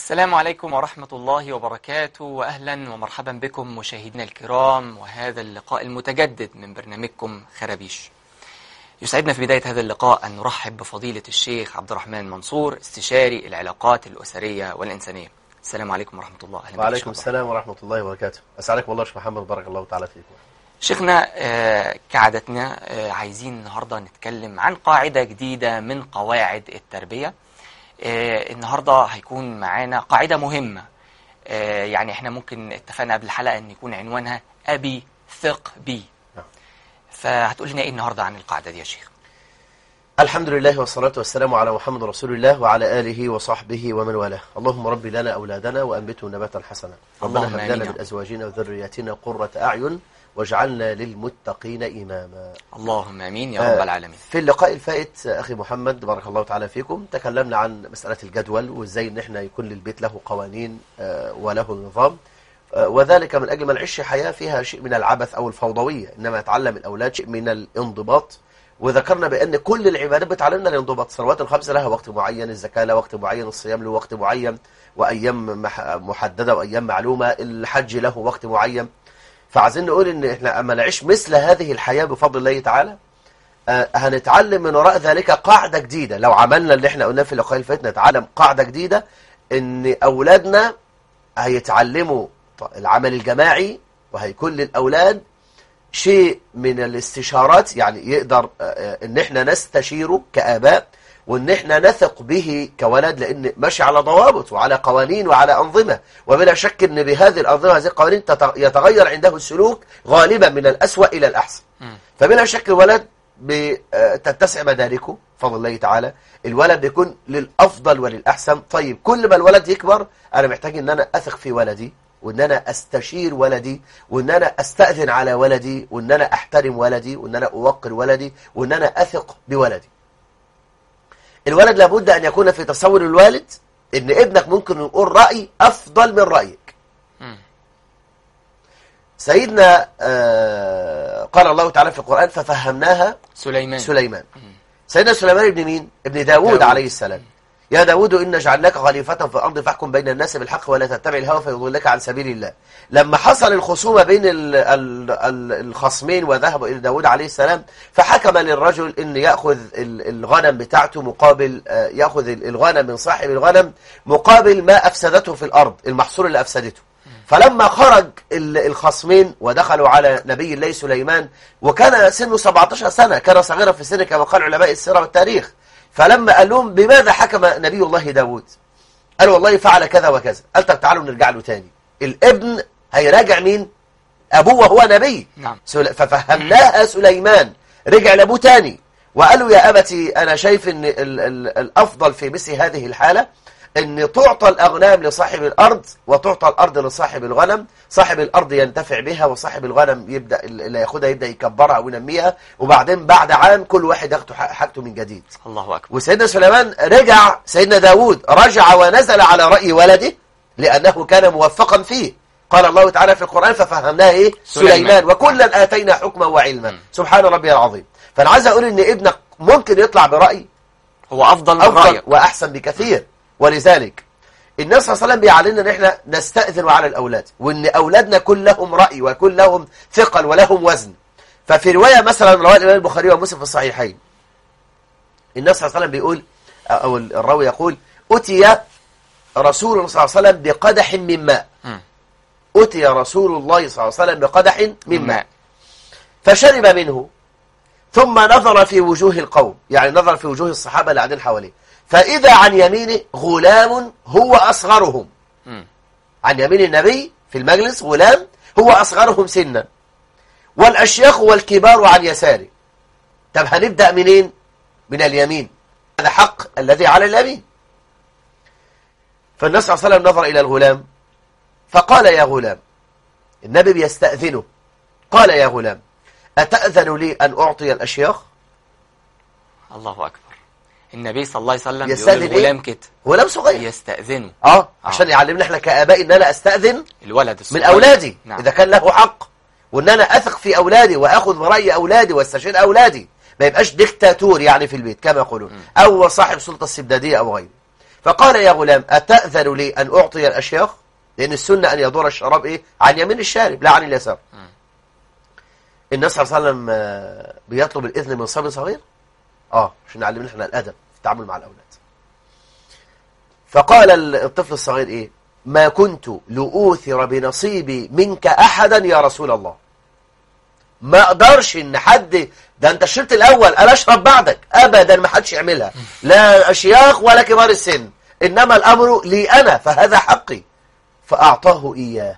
السلام عليكم ورحمة الله وبركاته وأهلا ومرحبا بكم مشاهدينا الكرام وهذا اللقاء المتجدد من برنامجكم خرابيش يسعدنا في بداية هذا اللقاء أن نرحب بفضيلة الشيخ عبد الرحمن منصور استشاري العلاقات الأسرية والإنسانية السلام عليكم ورحمة الله أهلا بك وعليكم شيخ عبد السلام ورحمة الله وبركاته أسعدكم الله شيخ محمد بارك الله تعالى فيكم شيخنا آه، كعادتنا آه، عايزين النهاردة نتكلم عن قاعدة جديدة من قواعد التربية آه، النهاردة هيكون معانا قاعدة مهمة آه، يعني احنا ممكن اتفقنا قبل الحلقة ان يكون عنوانها أبي ثق بي نعم. فهتقول لنا ايه النهاردة عن القاعدة دي يا شيخ الحمد لله والصلاة والسلام على محمد رسول الله وعلى آله وصحبه ومن والاه اللهم رب لنا أولادنا وأنبته نباتا حسنا ربنا اللهم هب آمين لنا يا من رب. أزواجنا وذرياتنا قرة أعين واجعلنا للمتقين إماما اللهم امين يا رب آه، العالمين في اللقاء الفائت أخي محمد بارك الله تعالى فيكم تكلمنا عن مسألة الجدول وإزاي إن إحنا يكون للبيت له قوانين آه، وله نظام آه، وذلك من أجل ما نعيش حياة فيها شيء من العبث أو الفوضوية إنما يتعلم الأولاد شيء من الانضباط وذكرنا بأن كل العبادات بتعلمنا الانضباط الصلوات الخمسة لها وقت معين الزكاة لها وقت معين الصيام له وقت معين وأيام مح- محددة وأيام معلومة الحج له وقت معين فعايزين نقول إن إحنا أما نعيش مثل هذه الحياة بفضل الله تعالى آه، هنتعلم من وراء ذلك قاعدة جديدة لو عملنا اللي احنا قلناه في اللقاء اللي فات نتعلم قاعدة جديدة ان اولادنا هيتعلموا ط- العمل الجماعي وهيكون للاولاد شيء من الاستشارات يعني يقدر آه، آه، ان احنا نستشيره كآباء وان احنا نثق به كولد لان ماشي على ضوابط وعلى قوانين وعلى انظمه وبلا شك ان بهذه الانظمه هذه القوانين تت- يتغير عنده السلوك غالبا من الاسوأ الى الاحسن مم. فبلا شك الولد ب- آه، تتسع مداركه بفضل الله تعالى الولد بيكون للأفضل وللأحسن طيب كل ما الولد يكبر أنا محتاج أن أنا أثق في ولدي وأن أنا أستشير ولدي وأن أنا أستأذن على ولدي وأن أنا أحترم ولدي وأن أنا أوقر ولدي وأن أنا أثق بولدي الولد لابد أن يكون في تصور الوالد أن ابنك ممكن يقول رأي أفضل من رأيك مم. سيدنا آه، قال الله تعالى في القرآن ففهمناها سليمان سليمان سيدنا سليمان ابن مين؟ ابن داود, داود. عليه السلام يا داود إن جعلناك خليفة في الأرض فاحكم بين الناس بالحق ولا تتبع الهوى فيضلك عن سبيل الله لما حصل الخصومة بين ال ال ال الخصمين وذهبوا إلى داود عليه السلام فحكم للرجل أن يأخذ ال- الغنم بتاعته مقابل آه، يأخذ ال- الغنم من صاحب الغنم مقابل ما أفسدته في الأرض المحصول اللي أفسدته فلما خرج ال- الخصمين ودخلوا على نبي الله سليمان وكان سنه 17 سنة كان صغيرا في السن كما قال علماء السيرة والتاريخ فلما قال لهم بماذا حكم نبي الله داود قال والله فعل كذا وكذا قال طب تعالوا نرجع له تاني الابن هيراجع مين أبوه وهو نبي نعم سل- ففهمناها سليمان رجع لأبوه تاني وقالوا يا أبتي أنا شايف أن ال ال الأفضل في مثل هذه الحالة أن تعطى الأغنام لصاحب الأرض وتعطى الأرض لصاحب الغنم صاحب الأرض ينتفع بها وصاحب الغنم يبدأ اللي ياخدها يبدأ يكبرها وينميها وبعدين بعد عام كل واحد ياخد حق- حاجته من جديد الله أكبر وسيدنا سليمان رجع سيدنا داود رجع ونزل على رأي ولده لأنه كان موفقا فيه قال الله تعالى في القرآن ففهمناه إيه؟ سليمان. سليمان وكلا آتينا حكما وعلما مم. سبحان ربي العظيم فأنا عايز أقول إن ابنك ممكن يطلع برأي هو أفضل من أفضل رأيك وأحسن بكثير ولذلك النبي صلى الله عليه وسلم بيعلمنا ان احنا نستأذن على الأولاد وان أولادنا كل لهم رأي وكل لهم ثقل ولهم وزن ففي رواية مثلا رواه الإمام البخاري ومسلم في الصحيحين النبي صلى الله عليه وسلم بيقول أو الراوي يقول أتي رسول الله صلى الله عليه وسلم بقدح من ماء مم. أتي رسول الله صلى الله عليه وسلم بقدح من من ماء ماء فشرب منه ثم نظر في وجوه القوم يعني نظر في وجوه الصحابة اللي قاعدين حواليه فإذا عن يمينه غلام هو أصغرهم مم. عن يمين النبي في المجلس غلام هو أصغرهم سنا والأشياخ والكبار عن يساره طب هنبدأ منين من اليمين هذا حق الذي على اليمين فالنبي صلى الله عليه وسلم نظر إلى الغلام فقال يا غلام النبي بيستأذنه قال يا غلام أتأذن لي أن أعطي الأشياخ الله أكبر النبي صلى الله عليه وسلم بيقول يستأذن إيه؟ للغلام كده غلام صغير يستأذنه اه عشان يعلمنا احنا كآباء ان انا استأذن الولد من الصغير اولادي نعم. اذا كان له حق وان انا اثق في اولادي واخذ برأي اولادي واستشير اولادي ما يبقاش ديكتاتور يعني في البيت كما يقولون او صاحب سلطة استبدادية او غيره فقال يا غلام أتأذن لي أن أعطي الأشياخ لأن السنة أن يدور الشراب إيه عن يمين الشارب لا عن اليسار النبي صلى الله عليه وسلم آه، بيطلب الإذن من صبي صغير آه عشان نعلمنا احنا الأدب في التعامل مع الأولاد فقال ال- الطفل الصغير إيه ما كنت لأوثر بنصيبي منك أحدا يا رسول الله ما اقدرش ان حد ده انت الشرط الاول انا اشرب بعدك ابدا ما حدش يعملها لا اشياخ ولا كبار السن انما الامر لي انا فهذا حقي فاعطاه اياه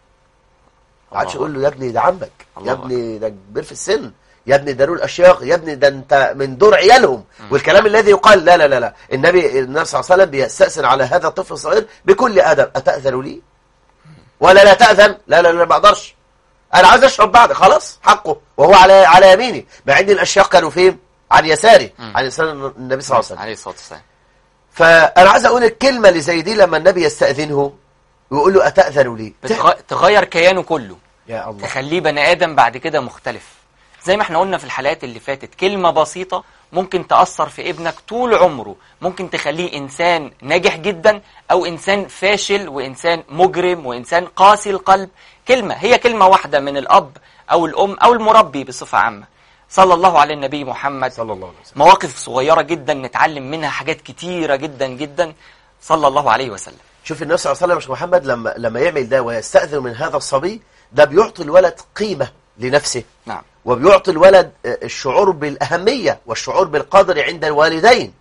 ما عادش الله يقول له يا ابني ده عمك الله يا ابني ده كبير في السن يا ابني ده دول اشياخ يا ابني ده انت من دور عيالهم والكلام الذي يقال لا لا لا لا النبي النبي صلى الله عليه وسلم بيستأذن على هذا الطفل الصغير بكل ادب اتأذن لي ولا لا تأذن لا لا لا ما اقدرش انا عايز اشرب بعد خلاص حقه وهو على على يميني مع ان الاشياخ كانوا فين عن يساري مم. عن يسار النبي صلى الله عليه وسلم عليه الصلاة والسلام فانا عايز اقول الكلمه اللي زي دي لما النبي يستأذنه ويقول له اتأذن لي بتغ... تغير كيانه كله يا الله تخليه بني آدم بعد كده مختلف زي ما احنا قلنا في الحلقات اللي فاتت كلمة بسيطة ممكن تأثر في ابنك طول عمره ممكن تخليه إنسان ناجح جدا أو إنسان فاشل وإنسان مجرم وإنسان قاسي القلب كلمة هي كلمة واحدة من الأب أو الأم أو المربي بصفة عامة صلى الله على النبي محمد صلى الله عليه وسلم مواقف صغيرة جدا نتعلم منها حاجات كتيرة جدا جدا صلى الله عليه وسلم شوف النبي صلى الله عليه وسلم يا شيخ محمد لما لما يعمل ده ويستأذن من هذا الصبي ده بيعطي الولد قيمة لنفسه نعم وبيعطي الولد آه، الشعور بالأهمية والشعور بالقدر عند الوالدين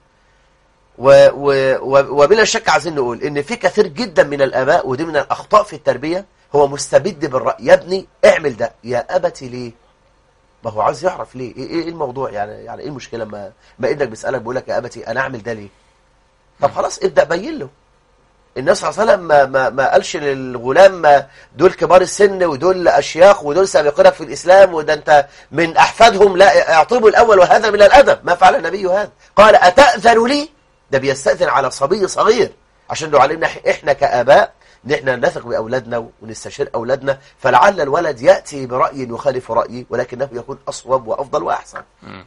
و و و وبلا شك عايزين نقول ان في كثير جدا من الآباء ودي من الأخطاء في التربية هو مستبد بالرأي يا ابني اعمل ده يا أبتي ليه ما هو عايز يعرف ليه ايه ايه الموضوع يعني يعني ايه المشكلة ما ما ابنك بيسألك بيقول لك يا أبتي أنا أعمل ده ليه طب خلاص ابدأ بين له النبي صلى الله عليه وسلم ما, ما, ما قالش للغلام ما دول كبار السن ودول أشياخ ودول سابقينك في الإسلام وده أنت من أحفادهم لا اعطبوا الأول وهذا من الأدب ما فعل النبي هذا قال أتأذن لي ده بيستأذن على صبي صغير عشان لو علينا إحنا كآباء ان احنا نثق بأولادنا ونستشير أولادنا فلعل الولد يأتي برأي يخالف رأيي ولكنه يكون أصوب وأفضل وأحسن مم.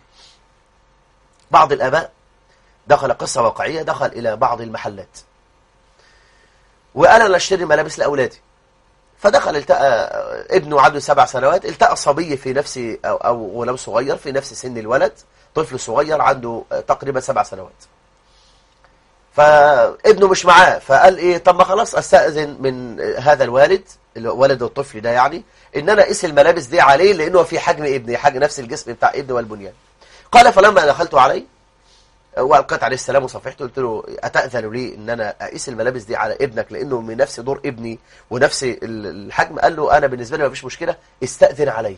بعض الآباء دخل قصة واقعية دخل إلى بعض المحلات وقال أنا أشتري ملابس لأولادي فدخل التقى ابنه عنده سبع سنوات التقى صبي في نفس أو, أو غلام صغير في نفس سن الولد طفل صغير عنده تقريبا سبع سنوات فابنه مش معاه فقال ايه طب ما خلاص استأذن من هذا الوالد اللي هو والد الطفل ده يعني ان انا اقيس الملابس دي عليه لانه في حجم ابني حجم نفس الجسم بتاع ابني والبنيان قال فلما دخلت عليه والقيت عليه السلام وصفحته قلت له اتاذن لي ان انا اقيس الملابس دي على ابنك لانه من نفس دور ابني ونفس ال- الحجم قال له انا بالنسبه لي ما فيش مشكله استاذن عليه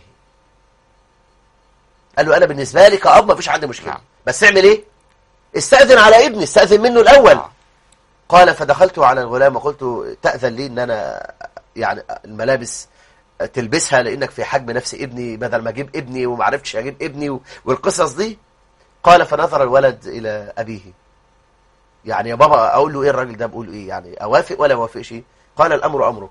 قال له انا بالنسبه لي كاب ما فيش عندي مشكله نعم. بس اعمل ايه استاذن على ابني استاذن منه الاول آه. قال فدخلت على الغلام وقلت تأذن لي ان انا يعني الملابس تلبسها لانك في حجم نفس ابني بدل ما اجيب ابني وما عرفتش اجيب ابني و- والقصص دي قال فنظر الولد الى ابيه يعني يا بابا اقول له ايه الراجل ده بقول ايه يعني اوافق ولا ما اوافقش قال الامر امرك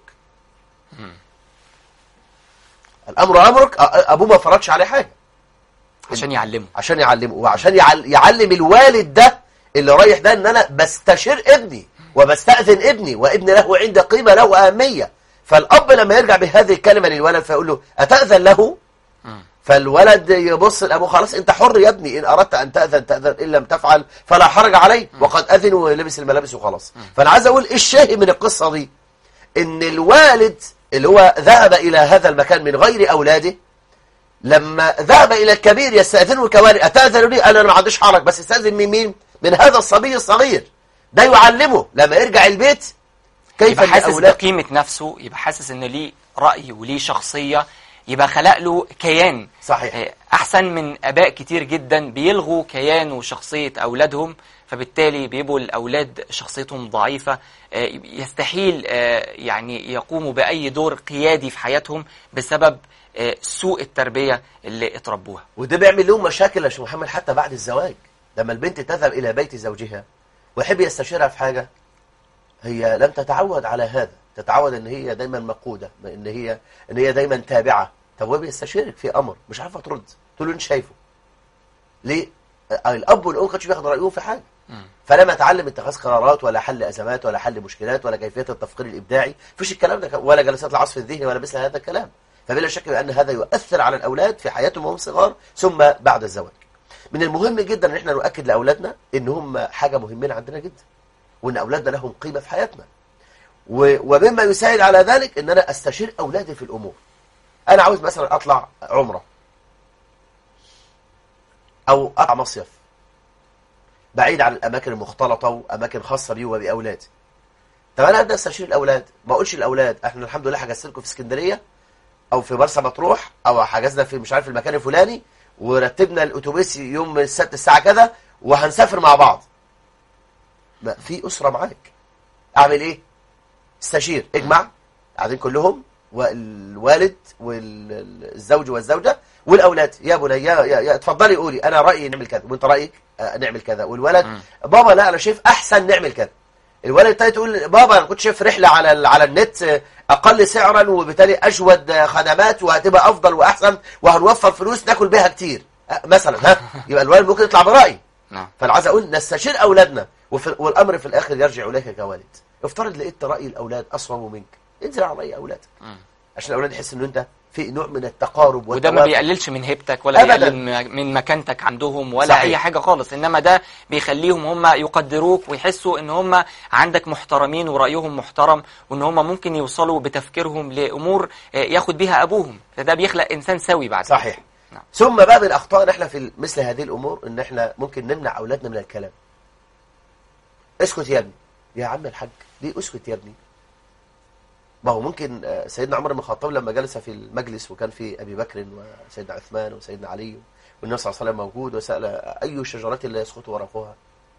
الامر امرك أ- ابوه ما فرضش عليه حاجه عشان يعلمه عشان يعلمه وعشان يعل- يعلم الوالد ده اللي رايح ده ان انا بستشير ابني وبستأذن ابني وابني له عند قيمة له أهمية فالأب لما يرجع بهذه الكلمة للولد فيقول له أتأذن له مم. فالولد يبص لأبوه خلاص أنت حر يا ابني إن أردت أن تأذن تأذن إن لم تفعل فلا حرج عليه وقد أذن ولبس الملابس وخلاص فأنا عايز أقول إيه الشاهد من القصة دي إن الوالد اللي هو ذهب إلى هذا المكان من غير أولاده لما ذهب إلى الكبير يستأذنه كوالد أتأذن لي أنا ما عنديش حرج بس استأذن من مين من هذا الصبي الصغير ده يعلمه لما يرجع البيت كيف يبقى حاسس الأولاد بقيمة نفسه يبقى حاسس ان ليه رأي وليه شخصية يبقى خلق له كيان صحيح آه، احسن من اباء كتير جدا بيلغوا كيان وشخصية اولادهم فبالتالي بيبقوا الاولاد شخصيتهم ضعيفة آه، يستحيل آه، يعني يقوموا باي دور قيادي في حياتهم بسبب آه، سوء التربية اللي اتربوها وده بيعمل لهم مشاكل يا شيخ محمد حتى بعد الزواج لما البنت تذهب إلى بيت زوجها ويحب يستشيرها في حاجة هي لم تتعود على هذا تتعود ان هي دايما مقودة ان هي ان هي دايما تابعة طب هو بيستشيرك في امر مش عارفه ترد تقول له انت شايفه ليه آه، الاب والام كانش بياخد رايهم في حاجه مم. فلم اتعلم اتخاذ قرارات ولا حل ازمات ولا حل مشكلات ولا كيفيه التفكير الابداعي مفيش الكلام ده ولا جلسات العصف الذهني ولا مثل هذا الكلام فبلا شك بان هذا يؤثر على الاولاد في حياتهم وهم صغار ثم بعد الزواج من المهم جدا ان احنا نؤكد لاولادنا ان هم حاجه مهمين عندنا جدا وان اولادنا لهم قيمه في حياتنا و- ومما يساعد على ذلك ان انا استشير اولادي في الامور انا عاوز مثلا اطلع عمره او اطلع مصيف بعيد عن الاماكن المختلطه واماكن خاصه بي وباولادي طب انا ابدا استشير الاولاد ما اقولش الاولاد احنا الحمد لله حجزت لكم في اسكندريه او في مرسى مطروح او حجزنا في مش عارف المكان الفلاني ورتبنا الاتوبيس يوم السبت الساعه كذا وهنسافر مع بعض ما في اسره معاك اعمل ايه استشير اجمع قاعدين كلهم والوالد والزوج والزوجه والاولاد يا بني يا, يا, يا اتفضلي قولي انا رايي نعمل كذا وانت رايك آه نعمل كذا والولد مم. بابا لا انا شايف احسن نعمل كذا الولد التاني تقول بابا انا كنت شايف رحله على ال- على النت آه، اقل سعرا وبالتالي اجود آه، خدمات وهتبقى افضل واحسن وهنوفر فلوس ناكل بيها كتير آه، مثلا ها يبقى الولد ممكن يطلع براي نعم فانا عايز اقول نستشير اولادنا وفي والامر في الاخر يرجع اليك كوالد افترض لقيت راي الاولاد اصوب منك انزل على راي اولادك مم. عشان الاولاد يحس ان انت في نوع من التقارب وده ما والتوافق. بيقللش من هيبتك ولا أبداً. بيقلل من- من مكانتك عندهم ولا صحيح. اي حاجه خالص انما ده بيخليهم هم يقدروك ويحسوا ان هم عندك محترمين ورايهم محترم وان هم ممكن يوصلوا بتفكيرهم لامور آه، ياخد بيها ابوهم فده بيخلق انسان سوي بعد كده. صحيح نعم. ثم بقى من اخطائنا احنا في مثل هذه الامور ان احنا ممكن نمنع اولادنا من الكلام اسكت يا ابني يا عم الحاج ليه اسكت يا ابني ما هو ممكن آه، سيدنا عمر بن الخطاب لما جلس في المجلس وكان في ابي بكر وسيدنا عثمان وسيدنا علي والنبي صلى الله عليه وسلم موجود وسال اي شجره لا يسقط ورقها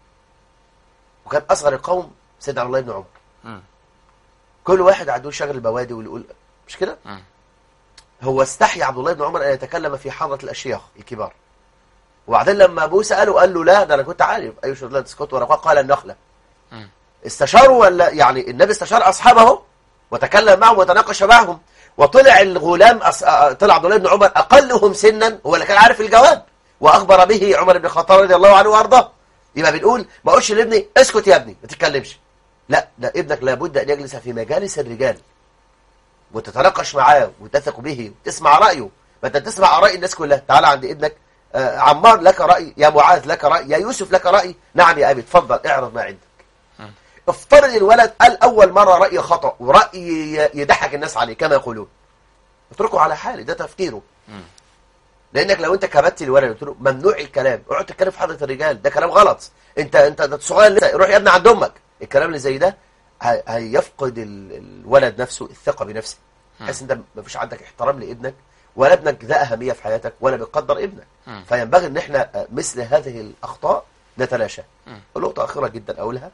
وكان اصغر القوم سيدنا عبد الله بن عمر مم. كل واحد عنده شغل البوادي ويقول مش كده مم. هو استحي عبد الله بن عمر ان يتكلم في حضره الاشياخ الكبار وبعدين لما ابوه ساله قال له لا ده انا كنت عارف اي شغله تسكت ورقها قال النخله مم. استشاروا ولا يعني النبي استشار اصحابه وتكلم معهم وتناقش معهم وطلع الغلام أص... آه، طلع عبد الله بن عمر اقلهم سنا هو اللي كان عارف الجواب واخبر به عمر بن الخطاب رضي الله عنه وارضاه يبقى بنقول ما اقولش لابني اسكت يا ابني ما تتكلمش لا ده ابنك لابد ان يجلس في مجالس الرجال وتتناقش معاه وتثق به وتسمع رايه ما انت تسمع اراء الناس كلها تعال عند ابنك آه، عمار لك راي يا معاذ لك راي يا يوسف لك راي نعم يا ابي اتفضل اعرض ما عندك افترض الولد قال اول مره راي خطا وراي ي- يضحك الناس عليه كما يقولون اتركه على حاله ده تفكيره مم. لانك لو انت كبت الولد قلت له ممنوع الكلام اقعد تتكلم في حضره الرجال ده كلام غلط انت انت ده صغير لسه روح يا ابني عند امك الكلام اللي زي ده هي- هيفقد ال- الولد نفسه الثقه بنفسه تحس انت ما فيش عندك احترام لابنك ولا ابنك ذا اهميه في حياتك ولا بتقدر ابنك مم. فينبغي ان احنا آه، مثل هذه الاخطاء نتلاشاها مم. نقطه اخيره جدا اقولها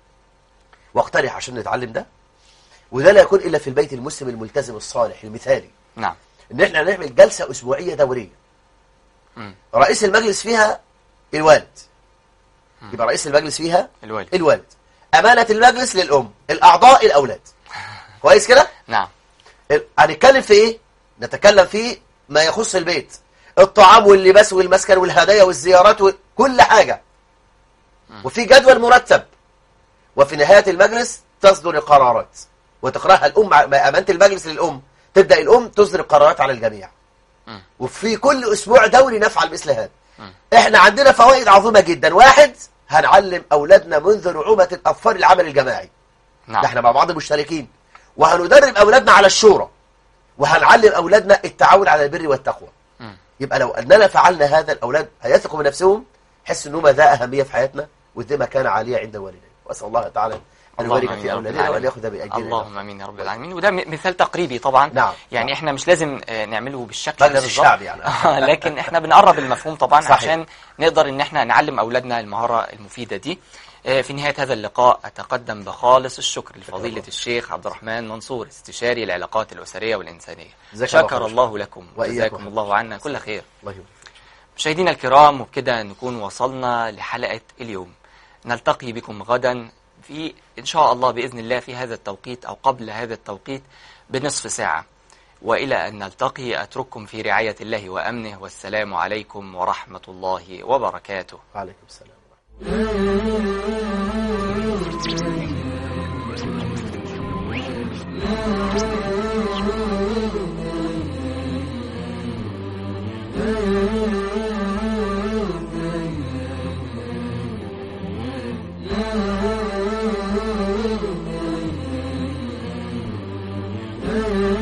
واقترح عشان نتعلم ده وده لا يكون الا في البيت المسلم الملتزم الصالح المثالي نعم ان احنا نعمل جلسه اسبوعيه دوريه مم. رئيس المجلس فيها الوالد يبقى رئيس المجلس فيها الوالد الوالد أمانة المجلس للأم الأعضاء الأولاد كويس كده نعم ال- هنتكلم في إيه نتكلم في ما يخص البيت الطعام واللباس والمسكن والهدايا والزيارات وكل حاجة وفي جدول مرتب وفي نهاية المجلس تصدر القرارات وتقرأها الأم ع- أمانة المجلس للأم تبدأ الأم تصدر القرارات على الجميع مم. وفي كل أسبوع دوري نفعل مثل هذا مم. احنا عندنا فوائد عظيمة جدا واحد هنعلم أولادنا منذ نعومة الأطفال العمل الجماعي نعم ده احنا مع بعض مشتركين وهندرب أولادنا على الشورى وهنعلم أولادنا التعاون على البر والتقوى مم. يبقى لو أننا فعلنا هذا الأولاد هيثقوا بنفسهم حس أنهم ذا أهمية في حياتنا وذي مكانة عالية عند والدين وأسأل الله تعالى أن اللهم يبارك آمين في يا رب أولادنا وأن العالمين. يأخذ بأيدينا اللهم امين يا رب العالمين وده م- مثال تقريبي طبعا نعم. يعني احنا مش لازم آه، نعمله بالشكل مجلس ده بالظبط الشعب يعني. آه، لكن احنا بنقرب المفهوم طبعا صحيح. عشان نقدر ان احنا نعلم اولادنا المهاره المفيده دي آه، في نهايه هذا اللقاء اتقدم بخالص الشكر لفضيله الشيخ عبد الرحمن منصور استشاري العلاقات الاسريه والانسانيه جزاك الله شكر خير. الله لكم وإياكم. وجزاكم الله عنا كل خير الله يبارك مشاهدينا الكرام وبكده نكون وصلنا لحلقة اليوم نلتقي بكم غدا في إن شاء الله بإذن الله في هذا التوقيت أو قبل هذا التوقيت بنصف ساعة وإلى أن نلتقي أترككم في رعاية الله وأمنه والسلام عليكم ورحمة الله وبركاته وعليكم السلام Thank you.